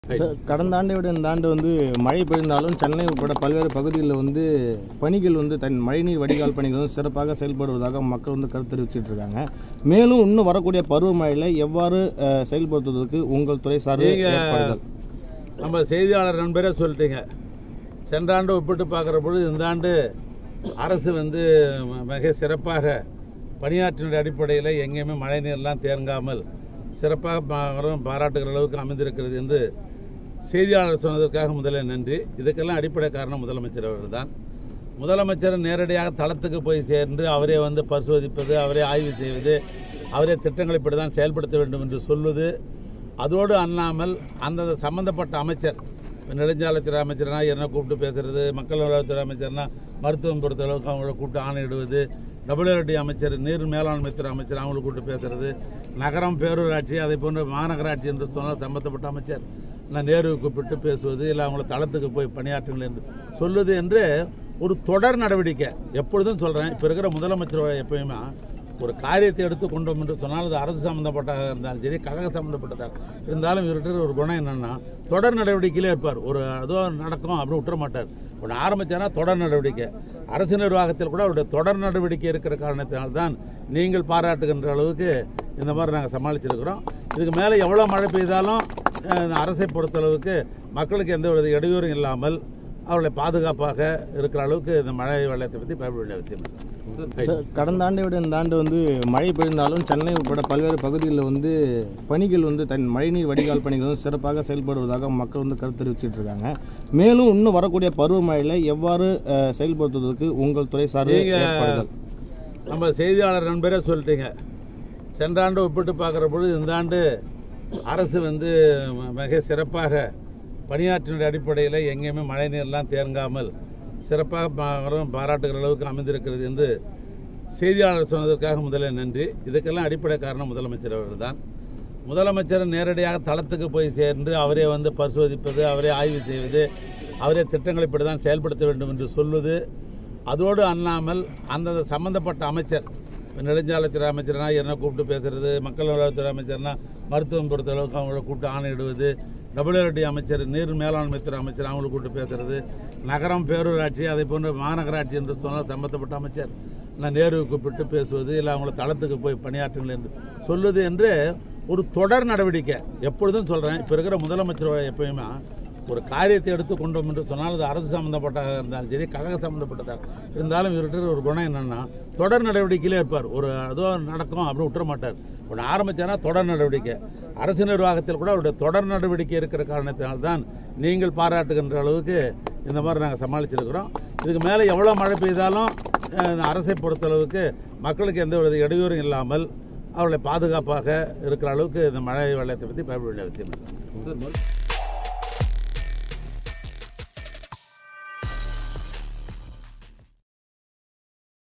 sir, கடந்த ஆண்டை விட இந்த ஆண்டு வந்து மழை பெய்ந்தாலும் சென்னை உட்பட பல்வேறு பகுதிகளில் வந்து பணிகள் வந்து தன் மழைநீர் வடிகால் பணிகள் வந்து சிறப்பாக செயல்படுவதாக மக்கள் வந்து கருத்து தெரிவிச்சிட்டு இருக்காங்க மேலும் இன்னும் வரக்கூடிய பருவமழையில் எவ்வாறு அஹ், செயல்படுத்துவதற்கு உங்கள் துறை சார்பில் நீங்க- ஏற்பாடுகள் நம்ம செய்தியாளர் நண்பரே சொல்லிட்டீங்க சென்ற ஆண்டு ஒப்பிட்டு பார்க்குற பொழுது இந்த ஆண்டு அரசு வந்து ம- மிக சிறப்பாக பணியாற்றினுடைய அடிப்படையில் எங்கேயுமே மழைநீர்லாம் தேங்காமல் சிறப்பாக பா- வரும் பாராட்டுகிற அளவுக்கு அமைந்திருக்கிறது என்று செய்தியாளர் சொன்னதற்காக முதல்ல நன்றி இதுக்கெல்லாம் அடிப்படை காரணம் முதலமைச்சர் அவர்கள் தான் முதலமைச்சர் நேரடியாக தளத்துக்கு போய் சேர்ந்து அவரே வந்து பரிசோதிப்பது அவரே ஆய்வு செய்வது அவரே திட்டங்களை இப்படி தான் செயல்படுத்த வேண்டும் என்று சொல்வது அதோடு அல்லாமல் அந்தந்த சம்பந்தப்பட்ட அமைச்சர் இப்ப நெடுஞ்சாலைத்துறை அமைச்சர்னா என்ன கூப்பிட்டு பேசுறது மக்கள் நல்வாழ்வுத்துறை அமைச்சர்னா மருத்துவம் பொறுத்த அளவுக்கு அவங்கள கூப்பிட்டு ஆணையிடுவது டபிள்யூஆர்டி அமைச்சர் நீர் மேலாண்மைத்துறை அமைச்சர் அவங்களை கூப்பிட்டு பேசுறது நகரம் பேரூராட்சி அதை போன்ற மாநகராட்சி என்று சொன்னால் சம்பந்தப்பட்ட அமைச்சர் நான் நேருவை கூப்பிட்டு பேசுவது இல்லை அவங்கள தளத்துக்கு போய் பணியாற்றுங்கள் என்று சொல்லுது என்று ஒரு தொடர் நடவடிக்கை எப்பொழுதும் சொல்கிறேன் இப்போ இருக்கிற முதலமைச்சர் எப்பயுமே ஒரு காரியத்தை எடுத்து கொண்டோம் என்று சொன்னால் அது அரசு சம்பந்தப்பட்டதாக இருந்தாலும் சரி கழக சம்பந்தப்பட்டதாக இருந்தாலும் இவர்கிட்ட ஒரு குணம் என்னன்னா தொடர் நடவடிக்கையிலே இருப்பார் ஒரு ஏதோ நடக்கும் அப்படின்னு விட்டுற மாட்டார் ஒன்று ஆரம்பிச்சானா தொடர் நடவடிக்கை அரசு நிர்வாகத்தில் கூட அவருடைய தொடர் நடவடிக்கை இருக்கிற காரணத்தினால் தான் நீங்கள் பாராட்டுகின்ற அளவுக்கு இந்த மாதிரி நாங்கள் சமாளிச்சிருக்கிறோம் இதுக்கு மேலே எவ்வளோ மழை பெய்தாலும் அஹ், அரசை பொறுத்தளவுக்கு மக்களுக்கு எந்த ஒரு இடையூறும் இல்லாமல் அவர்களை பாதுகாப்பாக இருக்கிற அளவுக்கு இந்த மழை வெள்ளத்தை பற்றி பயப்பட வேண்டிய அவசியம் இல்லை சார், கடந்த ஆண்டை விட இந்த ஆண்டு வந்து மழை பெய்ந்தாலும் சென்னை உட்பட பல்வேறு பகுதிகளில் வந்து பணிகள் வந்து தன் மழைநீர் வடிகால் பணிகள் வந்து சிறப்பாக செயல்படுவதாக மக்கள் வந்து கருத்து தெரிவிச்சிட்டு இருக்காங்க மேலும் இன்னும் வரக்கூடிய பருவமழையில் எவ்வாறு அஹ், செயல்படுத்துவதற்கு உங்கள் துறை சார்பில் நீங்க- ஏற்பாடுகள் நம்ம செய்தியாளர் நண்பரே சொல்லிட்டீங்க சென்ற ஆண்டு ஒப்பிட்டு பார்க்குற பொழுது இந்த ஆண்டு அரசு வந்து ம- மிக சிறப்பாக பணியாற்றினுடைய அடிப்படையில் எங்கேயுமே மழைநீர்லாம் தேங்காமல் சிறப்பாக பா- வரும் பாராட்டுகிற அளவுக்கு அமைந்திருக்கிறது என்று செய்தியாளர் சொன்னதற்காக முதல்ல நன்றி இதுக்கெல்லாம் அடிப்படை காரணம் முதலமைச்சர் அவர்கள் தான் முதலமைச்சர் நேரடியாக தளத்துக்கு போய் சேர்ந்து அவரே வந்து பரிசோதிப்பது அவரே ஆய்வு செய்வது அவரே திட்டங்களை இப்படி தான் செயல்படுத்த வேண்டும் என்று சொல்வது அதோடு அல்லாமல் அந்தந்த சம்பந்தப்பட்ட அமைச்சர் இப்ப நெடுஞ்சாலைத்துறை அமைச்சர்னா என்ன கூப்பிட்டு பேசுறது மக்கள் நல்வாழ்வுத்துறை அமைச்சர்னா மருத்துவம் பொறுத்த அளவுக்கு அவங்கள கூப்பிட்டு ஆணையிடுவது டபிள்யூஆர்டி அமைச்சர் நீர் மேலாண்மைத்துறை அமைச்சர் அவங்கள கூப்பிட்டு பேசுறது நகரம் பேரூராட்சி அதை போன்ற மாநகராட்சி என்று சொன்னால் சம்பந்தப்பட்ட அமைச்சர் நான் நேருவை கூப்பிட்டு பேசுவது இல்லை அவங்கள தளத்துக்கு போய் பணியாற்றுங்கள் என்று சொல்லுது என்று ஒரு தொடர் நடவடிக்கை எப்பொழுதும் சொல்கிறேன் இப்போ இருக்கிற முதலமைச்சர் எப்பயுமே ஒரு காரியத்தை எடுத்து கொண்டோம் என்று சொன்னால் அது அரசு சம்பந்தப்பட்டதாக இருந்தாலும் சரி கழக சம்பந்தப்பட்டதாக இருந்தாலும் இவர்கிட்ட ஒரு குணம் என்னன்னா தொடர் நடவடிக்கையிலே இருப்பார் ஒரு ஏதோ நடக்கும் அப்படின்னு விட்டுற மாட்டார் ஒன்று ஆரம்பிச்சானா தொடர் நடவடிக்கை அரசு நிர்வாகத்தில் கூட அவருடைய தொடர் நடவடிக்கை இருக்கிற காரணத்தினால் தான் நீங்கள் பாராட்டுகின்ற அளவுக்கு இந்த மாதிரி நாங்கள் சமாளிச்சிருக்கிறோம் இதுக்கு மேலே எவ்வளோ மழை பெய்தாலும் அஹ், அரசை பொறுத்தளவுக்கு மக்களுக்கு எந்த ஒரு இடையூறும் இல்லாமல் அவர்களை பாதுகாப்பாக இருக்கிற அளவுக்கு இந்த மழை வெள்ளத்தை பற்றி பயப்பட வேண்டிய அவசியம் இல்லை